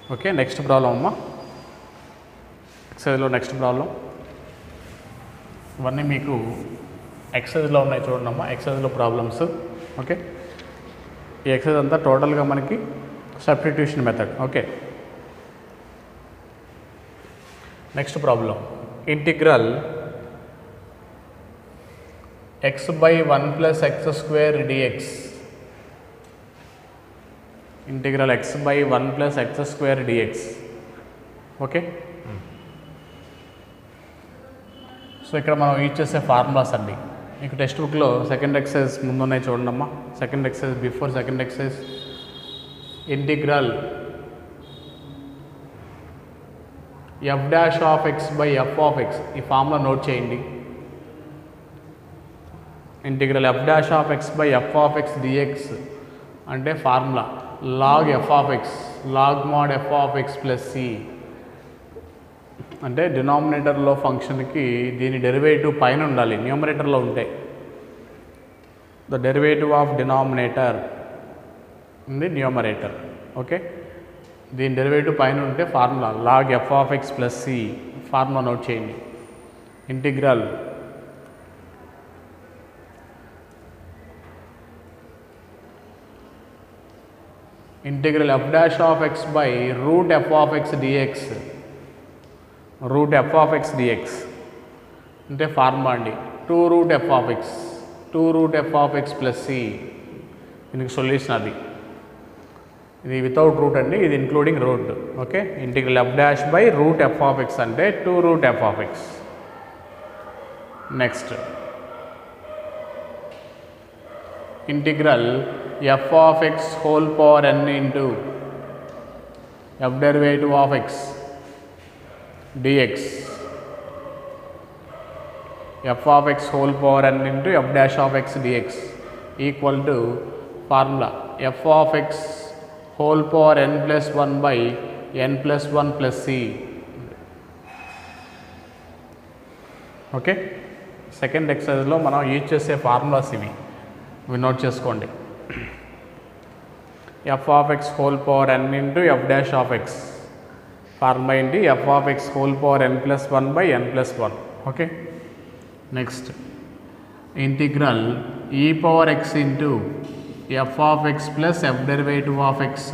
Okay next problem అమ్మా ఎక్సైజ్లో next problem ఇవన్నీ మీకు ఎక్సైజ్లో ఉన్నాయి చూడండి అమ్మా ఎక్సైజ్లో ప్రాబ్లమ్స్ ఓకే ఈ ఎక్సైజ్ అంతా టోటల్గా మనకి substitution method okay next problem integral x by one plus x square dx integral x by one plus x square dx okay so ఇక్కడ మనం యూజ్ చేసే ఫార్ములాస్ అండి మీకు టెక్స్ట్ బుక్లో సెకండ్ ఎక్సైజ్ ముందున్నాయి చూడండి అమ్మా second exercise before second exercise integral f dash of x by f of x ఈ ఫార్ములా నోట్ చేయండి integral f dash of x by f of x dx అంటే formula log f of x log mod f of x plus C అంటే డినామినేటర్లో ఫంక్షన్కి దీని derivative పైన ఉండాలి న్యూమరేటర్లో ఉంటాయి ద డెరివేటివ్ ఆఫ్ డినామినేటర్ ఉంది న్యూమరేటర్ ఓకే దీని డెరివేటివ్ పైన ఉంటే formula log f of x plus C formula note చేయండి integral integral f dash of x by root f of x dx root f of x dx అంటే formula అండి two root f of x two root f of x plus C దీనికి solution అది ఇది without root అండి ఇది including root okay integral f dash by root f of x అంటే two root f of x next integral f of x whole power n into f derivative of x dx f of x whole power n into f dash of x dx equal to formula f of x whole power n plus one by n plus one plus C okay second ఎక్సైజ్లో మనం use చేసే formulas ఇవి ఇవి note చేసుకోండి f of x whole power n into f dash of x formula ఏంటి f of x whole power n plus one by n plus one okay next integral e power x into f of x plus f derivative of x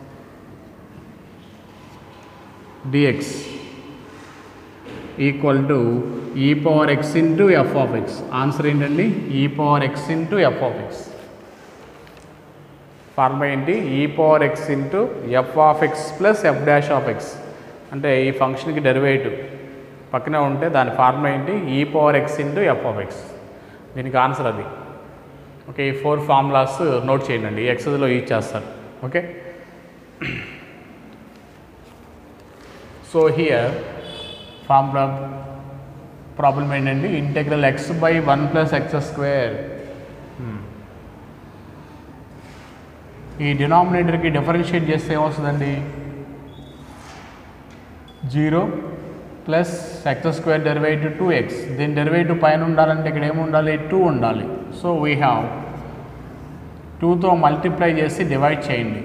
dx equal to e power x into f of x answer ఏంటండి e power x into f of x formula ఏంటి e power x into f of x plus f dash of x అంటే e ఫంక్షన్కి derivative పక్కనే ఉంటే దాని formula ఏంటి e power x into f of x దీనికి answer అది okay ఈ ఫోర్ ఫార్ములాస్ నోట్ చేయండి ఈ ఎక్సైజ్లో యూజ్ చేస్తారు okay so here formula problem ఏంటండి integral x by one plus x square ఈ డినామినేటర్కి డిఫరెన్షియేట్ చేస్తే ఏమొస్తుందండి zero plus x square derivative two x దీని డెరివేటివ్ పైన ఉండాలంటే ఇక్కడ ఏముండాలి టూ ఉండాలి సో వీ హ్యావ్ టూతో మల్టిప్లై చేసి డివైడ్ చేయండి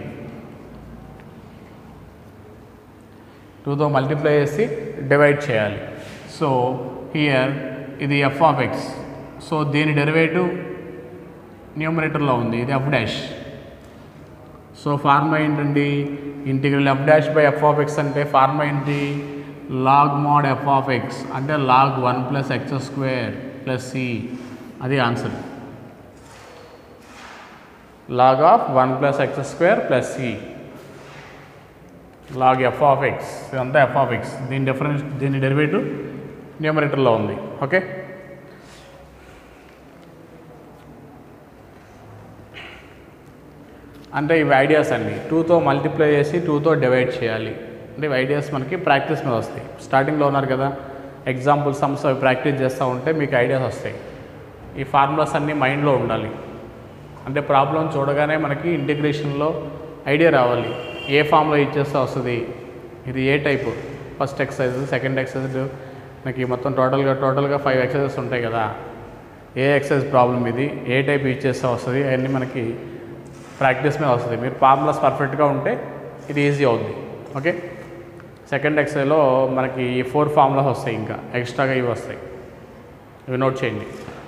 టూతో మల్టిప్లై చేసి డివైడ్ చేయాలి సో హియర్ ఇది ఎఫ్ ఆఫ్ ఎక్స్ సో దీని డెరివేటివ్ న్యూమరేటర్లో ఉంది ఇది ఎఫ్ డాష్ సో ఫార్మా ఏంటండి integral f dash by f of x అంటే ఫార్మా ఏంటి log mod f of x అంటే log one plus x square plus C అది answer log of one plus x square plus C log f of x ఇదంతా f of x దీని difference దీని derivative న్యూమరేటర్లో ఉంది okay అంటే ఇవి ideas అండి టూతో మల్టిప్లై చేసి టూతో డివైడ్ చేయాలి అంటే ఇవి ఐడియాస్ మనకి ప్రాక్టీస్ మీద వస్తాయి స్టార్టింగ్లో ఉన్నారు కదా ఎగ్జాంపుల్ సమ్స్ అవి ప్రాక్టీస్ చేస్తూ ఉంటే మీకు ఐడియాస్ వస్తాయి ఈ ఫార్ములాస్ అన్నీ మైండ్లో ఉండాలి అంటే ప్రాబ్లం చూడగానే మనకి ఇంటిగ్రేషన్లో ఐడియా రావాలి ఏ ఫామ్లో ఇచ్చేస్తే వస్తుంది ఇది ఏ type first exercise second exercise మనకి మొత్తం టోటల్గా టోటల్గా ఫైవ్ ఎక్సర్సైజెస్ ఉంటాయి కదా ఏ ఎక్సర్సైజ్ ప్రాబ్లం ఇది ఏ టైప్ ఇచ్చేస్తే వస్తుంది అవన్నీ మనకి ప్రాక్టీస్ మీద వస్తుంది మీరు ఫార్ములాస్ పర్ఫెక్ట్గా ఉంటే ఇది ఈజీ అవుద్ది ఓకే సెకండ్ ఎక్స్లో మనకి ఈ ఫోర్ ఫార్ములాస్ వస్తాయి ఇంకా ఎక్స్ట్రాగా ఇవి వస్తాయి ఇవి నోట్ చేయండి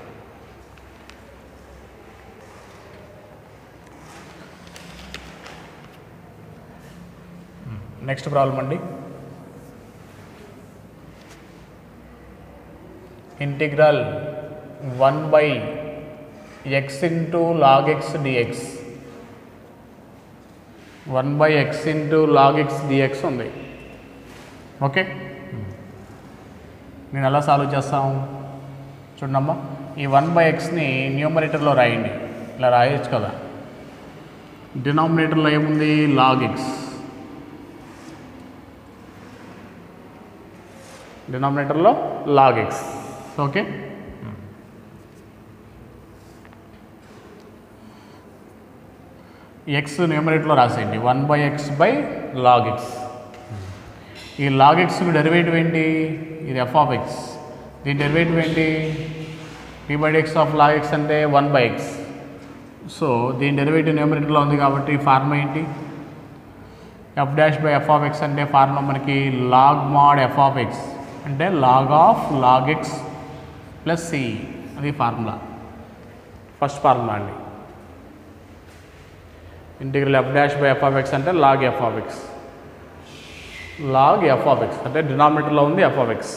నెక్స్ట్ ప్రాబ్లం అండి integral one by x into log x dx one by x into log x dx ఉంది ఓకే నేను ఎలా సాల్వ్ చేస్తాం చూడమ్మా ఈ వన్ బై ఎక్స్ని న్యూమరేటర్లో రాయండి ఇలా రాయొచ్చు కదా డినామినేటర్లో ఏముంది లాగ్ ఎక్స్ డినామినేటర్లో లాగ్ ఎక్స్ ఓకే ఎక్స్ న్యూమరేటర్లో రాసేయండి one by x by log x ఈ లాగ్ ఎక్స్కి డెరివేటివ్ ఏంటి ఇది ఎఫ్ ఆఫ్ ఎక్స్ దీని డెరివేటివ్ ఏంటి p by x of log x అంటే వన్ బై ఎక్స్ సో దీని డెరివేటివ్ న్యూమరేటర్లో ఉంది కాబట్టి ఫార్ములా ఏంటి f dash by f of x అంటే ఫార్ములా మనకి log mod f of x అంటే log of log x plus C అది ఫార్ములా ఫస్ట్ ఫార్ములా అండి integral f dash by f of x అంటే log f of x log f of x అంటే డినామినేటర్లో ఉంది f of x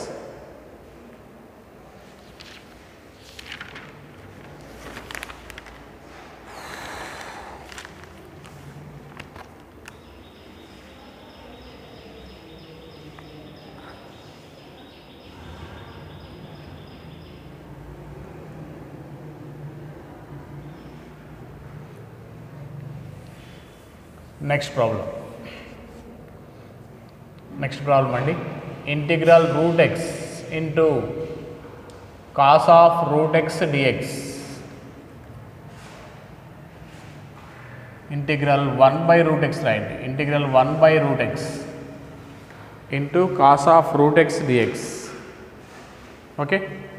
next problem next problem అండి integral root x into cos of root x dx integral one by root x రాయండి integral one by root x into cos of root x dx okay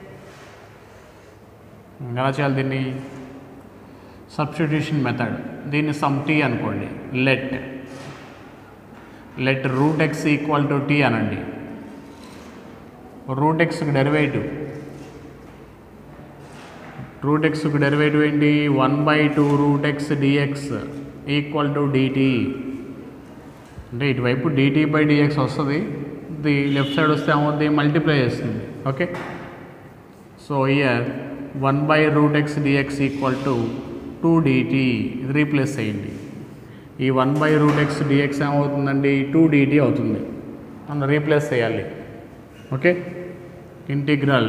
ఎలా చేయాలి దీన్ని substitution method దీన్ని some t అనుకోండి let let route x equal to t అనండి root ఎక్స్కి derivative root ఎక్స్కి derivative ఏంటి one by two root x dx equal to dt అంటే ఇటువైపు డిటీ బై డిఎక్స్ వస్తుంది ఇది లెఫ్ట్ సైడ్ వస్తే ఏమవుతుంది మల్టిప్లై చేస్తుంది okay so here one by root x dx equal to two dt ఇది రీప్లేస్ చేయండి ఈ one by root x dx ఏమవుతుందండి టూ డిటీ అవుతుంది మనం రీప్లేస్ చేయాలి ఓకే ఇంటిగ్రల్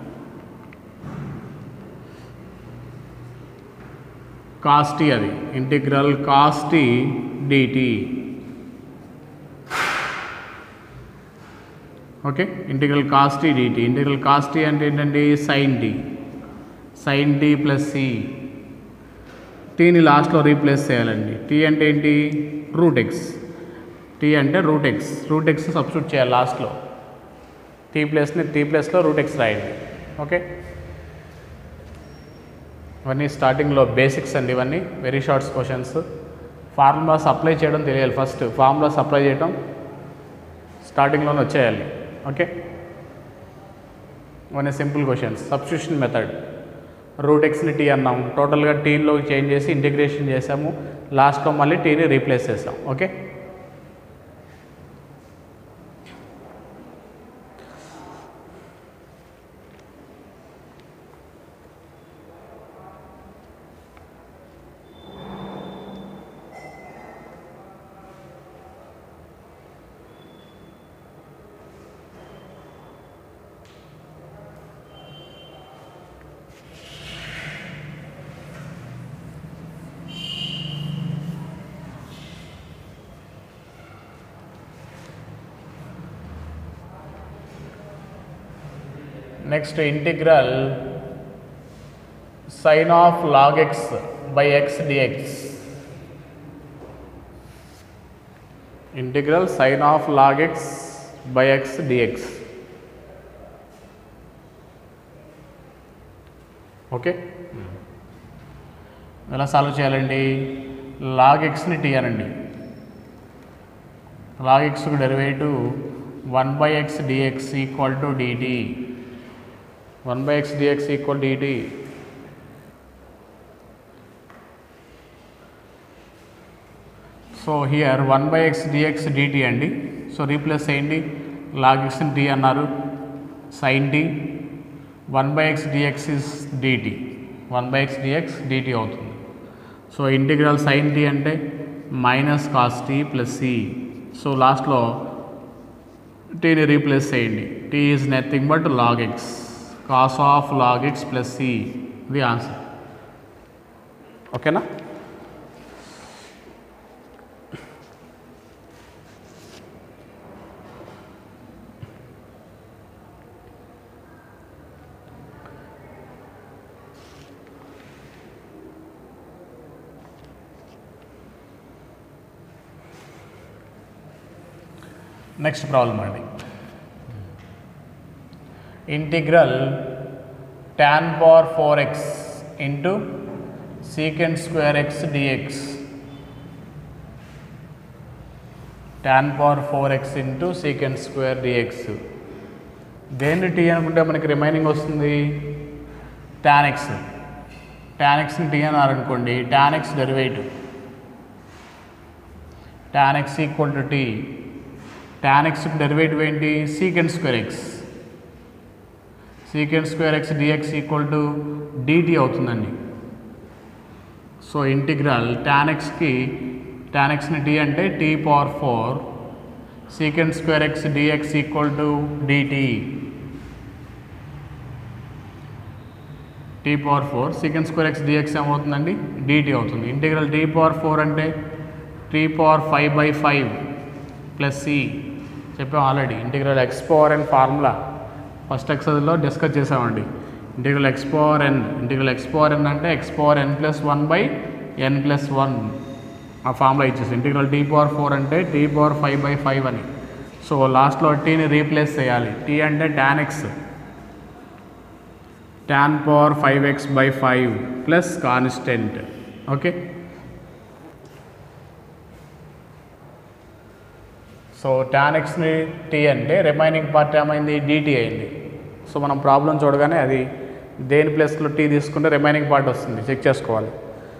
కాస్టీ అది integral cos t dt okay integral cos t dt integral cos t అంటే ఏంటండి sine t sine t plus c టీని లాస్ట్లో రీప్లేస్ చేయాలండి టీ అంటే ఏంటి రూట్ ఎక్స్ టీ అంటే root x root x substitute చేయాలి లాస్ట్లో టీ ప్లస్ని టీ ప్లస్లో రూట్ ఎక్స్ రాయండి ఓకే ఇవన్నీ స్టార్టింగ్లో బేసిక్స్ అండి ఇవన్నీ very shorts questions formulas apply చేయడం తెలియాలి ఫస్ట్ ఫార్ములాస్ అప్లై చేయడం స్టార్టింగ్లోనే వచ్చేయాలి ఓకే ఇవన్నీ simple questions substitution method root ఎక్స్ని టీ అన్నాము టోటల్గా టీలో చేంజ్ చేసి ఇంటిగ్రేషన్ చేసాము లాస్ట్లో మళ్ళీ టీని రీప్లేస్ చేసాం okay next integral sine of log x by x dx integral sine of log x by x dx okay ఎలా సాల్వ్ చేయాలండి లాగ్ ఎక్స్ని టీ అనండి లాగ్ ఎక్స్కి derivative one by x dx equal to dt one by x dx equal dt so here one by x dx dt అండి so replace చేయండి log x d అన్నారు sine d one by x dx is dt one by x dx dt అవుతుంది so integral sine t అంటే minus cos t plus c so లాస్ట్లో టీని replace చేయండి t is nothing but log x cos of log x plus c ఇది answer ఓకేనా next problem అండి integral tan power four x into secant square x dx tan power four x into secant square dx దేన్ని టీ అనుకుంటే మనకి remaining వస్తుంది tan x tan ఎక్స్ని t అన్నారు అనుకోండి tan X derivative tan x equal to t tan x derivative ఏంటి secant square x secant square x dx equal to dt అవుతుందండి సో ఇంటిగ్రల్ tan ఎక్స్కి tan ఎక్స్ని టీ అంటే t power four secant square x dx equal to dt t power four secant square x dx ఏమవుతుందండి dt అవుతుంది integral t power four అంటే t power five by five plus c చెప్పాం already integral x power n formula first ఎక్సైజ్లో discuss చేసామండి integral x power n integral x power n అంటే x power n plus one by n plus one ఆ formula ఇచ్చేసి integral t power four అంటే t power five by five అని so లాస్ట్లో టీని replace చేయాలి t అంటే tan x tan power five x by five plus constant okay so tan ఎక్స్ని t అంటే రిమైనింగ్ పార్ట్ ఏమైంది డిటీ అయింది సో మనం ప్రాబ్లం చూడగానే అది దేని ప్లేస్లో టీ తీసుకుంటే రిమైనింగ్ పార్ట్ వస్తుంది చెక్ చేసుకోవాలి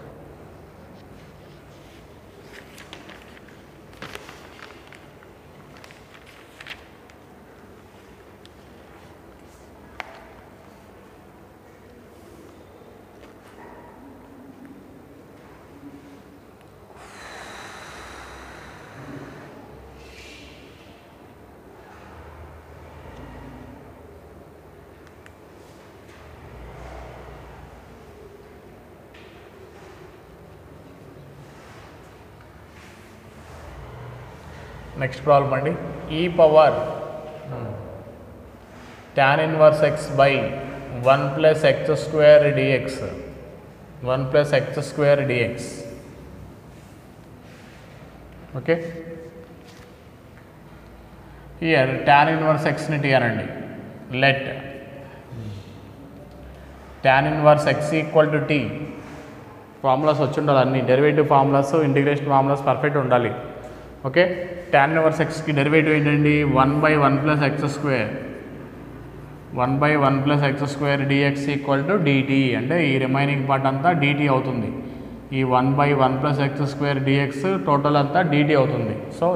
నెక్స్ట్ ప్రాబ్లం అండి e power tan inverse x by one plus x square dx one plus x square dx okay here tan inverse ఎక్స్ని టీ అనండి let tan inverse x equal to t formulas వచ్చి ఉండాలి అన్ని derivative formulas integration formulas perfect ఉండాలి okay tan inverse ఎక్స్కి derivative ఏంటండి one by one plus x square one by one plus x square dx equal to dt అంటే ఈ remaining part అంతా dt అవుతుంది ఈ one by one plus x square dx total అంతా dt అవుతుంది so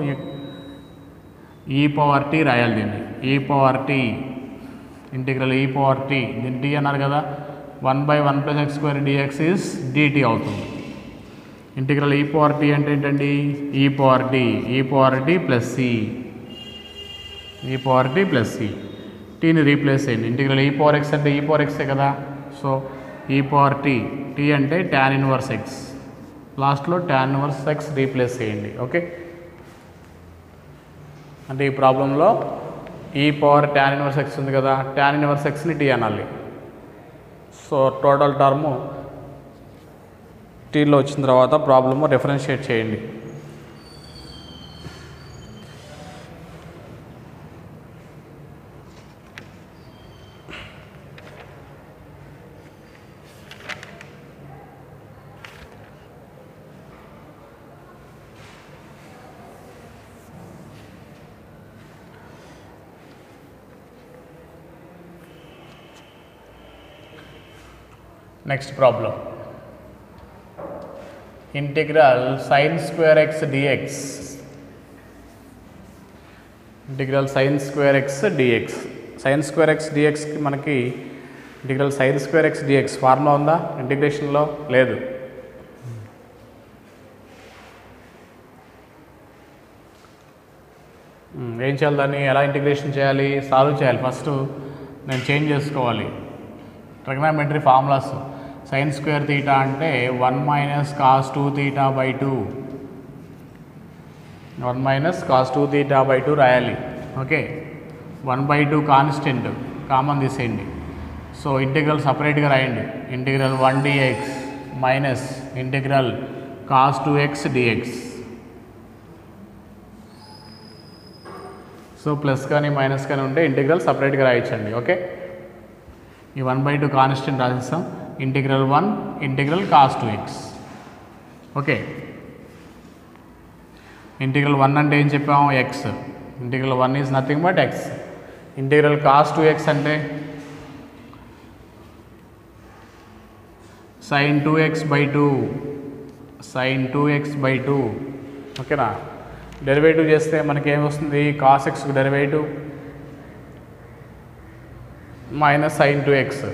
e power t రాయాలి దీన్ని e power t integral e power t దీన్ని టీ అన్నారు కదా one by one plus x square dx is dt అవుతుంది ఇంటిగ్రల్ ఈ పవర్ టీ అంటే ఏంటండి e power t e power t plus c e power t plus c టీని replace చేయండి integral e power x అంటే e power ఎక్సే కదా so e power t t అంటే tan inverse x లాస్ట్లో tan inverse x replace చేయండి okay అంటే ఈ ప్రాబ్లంలో ఈ పవర్ ట్యాన్ ఇన్వర్స్ ఎక్స్ ఉంది కదా ట్యాన్ ఇన్వర్స్ ఎక్స్ని టీ అనాలి సో టోటల్ టర్ము టీలో వచ్చిన తర్వాత ప్రాబ్లము డిఫరెన్షియేట్ చేయండి next problem integral sine square x dx integral sine square x dx sine square x డిఎక్స్కి మనకి integral sine square x dx formula ఉందా ఇంటిగ్రేషన్లో లేదు మ్మ్. ఏం చేయాలి దాన్ని ఎలా ఇంటిగ్రేషన్ చేయాలి సాల్వ్ చేయాలి ఫస్ట్ నేను చేంజ్ చేసుకోవాలి trigonometry formulas sine square theta అంటే one minus cos two theta by two one minus cos two theta by two రాయాలి okay one by two constant common తీసేయండి సో ఇంటిగ్రల్ సపరేట్గా రాయండి integral one dx minus integral cos two x dx so plus కానీ minus కానీ ఉంటే integral సపరేట్గా రాయించండి okay ఈ వన్ బై టూ కాన్స్టెంట్ రాసిస్తాం integral one integral cos two x okay integral one అంటే ఏం చెప్పాము x integral one is nothing but x integral cos two x అంటే sine two x by two sine two x by two ఓకేనా derivative చేస్తే మనకి ఏమొస్తుంది cos x derivative minus sine two x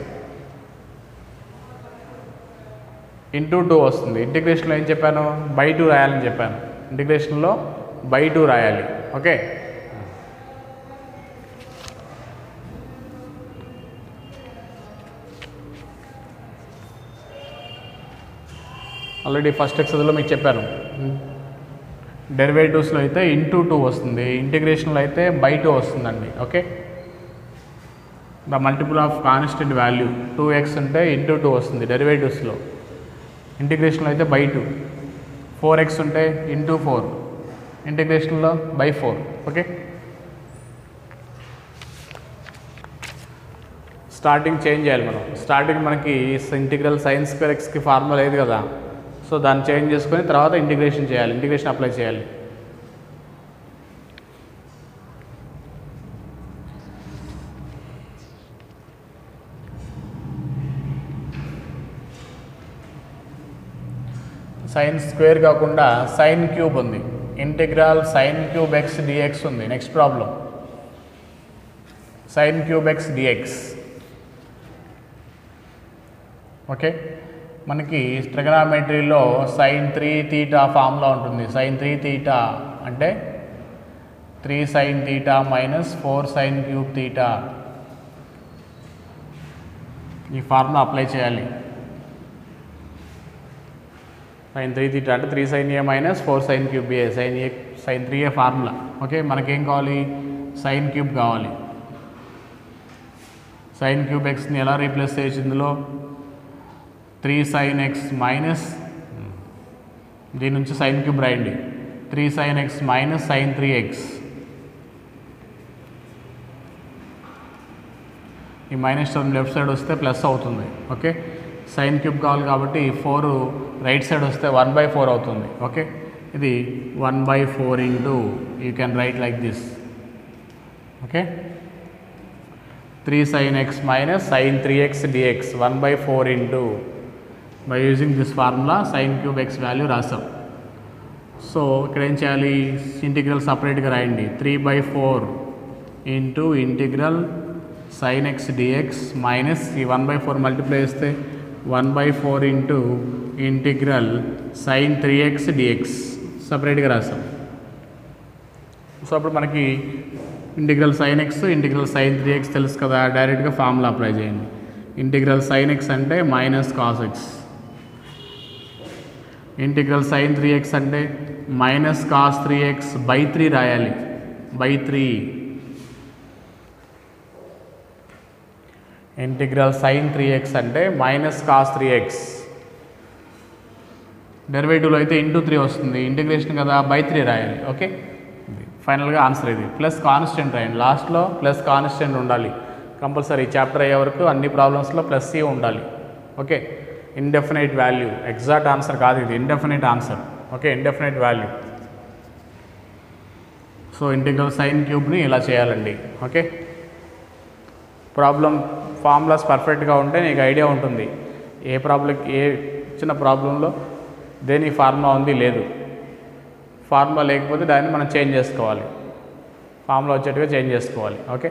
into two వస్తుంది ఇంటిగ్రేషన్లో ఏం చెప్పాను by two రాయాలని చెప్పాను ఇంటిగ్రేషన్లో బై టూ రాయాలి ఓకే ఆల్రెడీ ఫస్ట్ ఎక్సైజ్లో మీకు చెప్పాను డెరివేటివ్స్లో అయితే ఇంటూ టూ వస్తుంది ఇంటిగ్రేషన్లో అయితే బై టూ వస్తుందండి okay the multiple of constant value two x అంటే ఇంటూ టూ వస్తుంది డెరివేటివ్స్లో ఇంటిగ్రేషన్లో అయితే బై టూ ఫోర్ ఎక్స్ ఉంటే ఇంటూ ఫోర్ ఇంటిగ్రేషన్లో by four okay starting change చేయాలి మనం స్టార్టింగ్ మనకి ఇంటిగ్రల్ సైన్స్ స్క్వేర్ ఎక్స్కి ఫార్ములా లేదు కదా సో దాన్ని చేంజ్ చేసుకొని తర్వాత ఇంటిగ్రేషన్ చేయాలి ఇంటిగ్రేషన్ అప్లై చేయాలి సైన్ స్క్వేర్ కాకుండా సైన్ క్యూబ్ ఉంది integral sine cube x dx ఉంది next problem sine cube x dx okay మనకి ట్రిగనామెట్రీలో సైన్ త్రీ తీటా ఫార్ములా ఉంటుంది సైన్ త్రీ తీటా అంటే three sine theta minus four sine cube theta ఈ formula apply చేయాలి sine three theta అంటే three sine a minus four sine cube a sine a sine three a formula okay మనకేం కావాలి sine cube కావాలి sine cube ఎక్స్ని ఎలా replace చేయొచ్చు ఇందులో త్రీ సైన్ ఎక్స్ మైనస్ దీని నుంచి సైన్ క్యూబ్ రాయండి three sine x minus sine three x ఈ మైనస్ టర్మ్ లెఫ్ట్ సైడ్ వస్తే ప్లస్ అవుతుంది ఓకే సైన్ క్యూబ్ కావాలి కాబట్టి ఫోర్ రైట్ సైడ్ వస్తే వన్ బై ఫోర్ అవుతుంది ఓకే ఇది one by four into you can write like this okay three sine x minus sine three x dx one by four into by using this formula sine cube x value రాసాం so ఇక్కడ ఏం చేయాలి integral సపరేట్గా రాయండి three by four into integral sine x dx minus ఈ one by four multiply చేస్తే one by four into integral sine three x dx సపరేట్గా రాసాం సో అప్పుడు మనకి integral sine x integral sine three x తెలుసు కదా డైరెక్ట్గా ఫార్ములా అప్లై చేయండి ఇంటిగ్రల్ సైన్ ఎక్స్ అంటే minus cos x integral sine three x అంటే minus cos three x by three రాయాలి by three integral sine three x అంటే minus cos three x డెరివేటివ్లో అయితే ఇంటూ త్రీ వస్తుంది ఇంటిగ్రేషన్ కదా by three రాయాలి okay ఫైనల్గా ఆన్సర్ ఇది ప్లస్ కాన్స్టెంట్ రాయండి లాస్ట్లో ప్లస్ కాన్స్టెంట్ ఉండాలి కంపల్సరీ చాప్టర్ అయ్యే వరకు అన్ని ప్రాబ్లమ్స్లో ప్లస్ సి ఉండాలి okay indefinite value exact answer కాదు ఇది indefinite answer okay indefinite value so integral sine క్యూబ్ని ఇలా చేయాలండి ఓకే ప్రాబ్లం ఫార్ములాస్ పర్ఫెక్ట్గా ఉంటే నీకు ఐడియా ఉంటుంది ఏ ప్రాబ్లం ఏ చిన్న ప్రాబ్లంలో దేని ఫార్ములా ఉంది లేదు ఫార్ములా లేకపోతే దాన్ని మనం చేంజ్ చేసుకోవాలి ఫార్ములా వచ్చేట్టుగా చేంజ్ చేసుకోవాలి ఓకే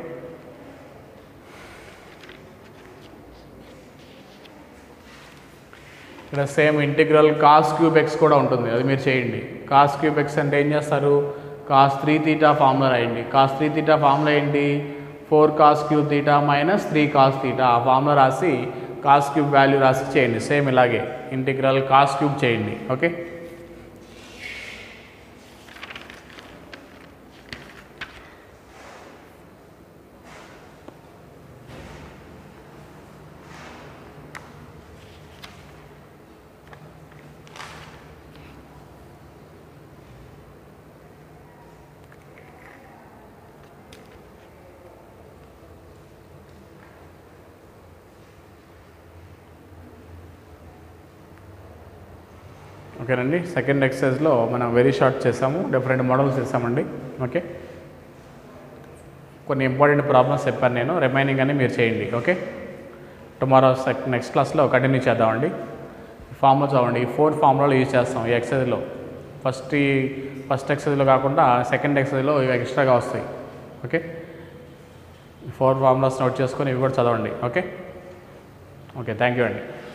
ఇక్కడ same integral cos cube x కూడా ఉంటుంది అది మీరు చేయండి కాస్ క్యూబ్ ఎక్స్ అంటే ఏం చేస్తారు కాస్ త్రీ తీటా ఫార్ములా రాయండి కాస్ త్రీ తీటా ఫార్ములా ఏంటి four cos cube theta minus three cos theta ఆ ఫార్ములా రాసి కాస్ క్యూబ్ వాల్యూ రాసి చేయండి సేమ్ ఇలాగే ఇంటిగ్రల్ కాస్ క్యూబ్ చేయండి ఓకే ఓకేనండి సెకండ్ ఎక్సర్సైజ్లో మనం వెరీ షార్ట్ చేసాము డిఫరెంట్ మోడల్స్ చేసామండి ఓకే కొన్ని ఇంపార్టెంట్ ప్రాబ్లమ్స్ చెప్పాను నేను రిమైనింగ్ అని మీరు చేయండి ఓకే టుమారో సెక్ నెక్స్ట్ క్లాస్లో కంటిన్యూ చేద్దామండి ఫార్ములా చదవండి ఈ ఫోర్ ఫార్ములాలు యూజ్ చేస్తాం ఈ ఎక్సర్సైజ్లో ఫస్ట్ ఈ ఫస్ట్ ఎక్సర్సైజ్లో కాకుండా సెకండ్ ఎక్సర్సైజ్లో ఇవి ఎక్స్ట్రాగా వస్తాయి ఓకే ఫోర్ ఫార్ములాస్ నోట్ చేసుకొని ఇవి కూడా చదవండి ఓకే ఓకే థ్యాంక్ యూ అండి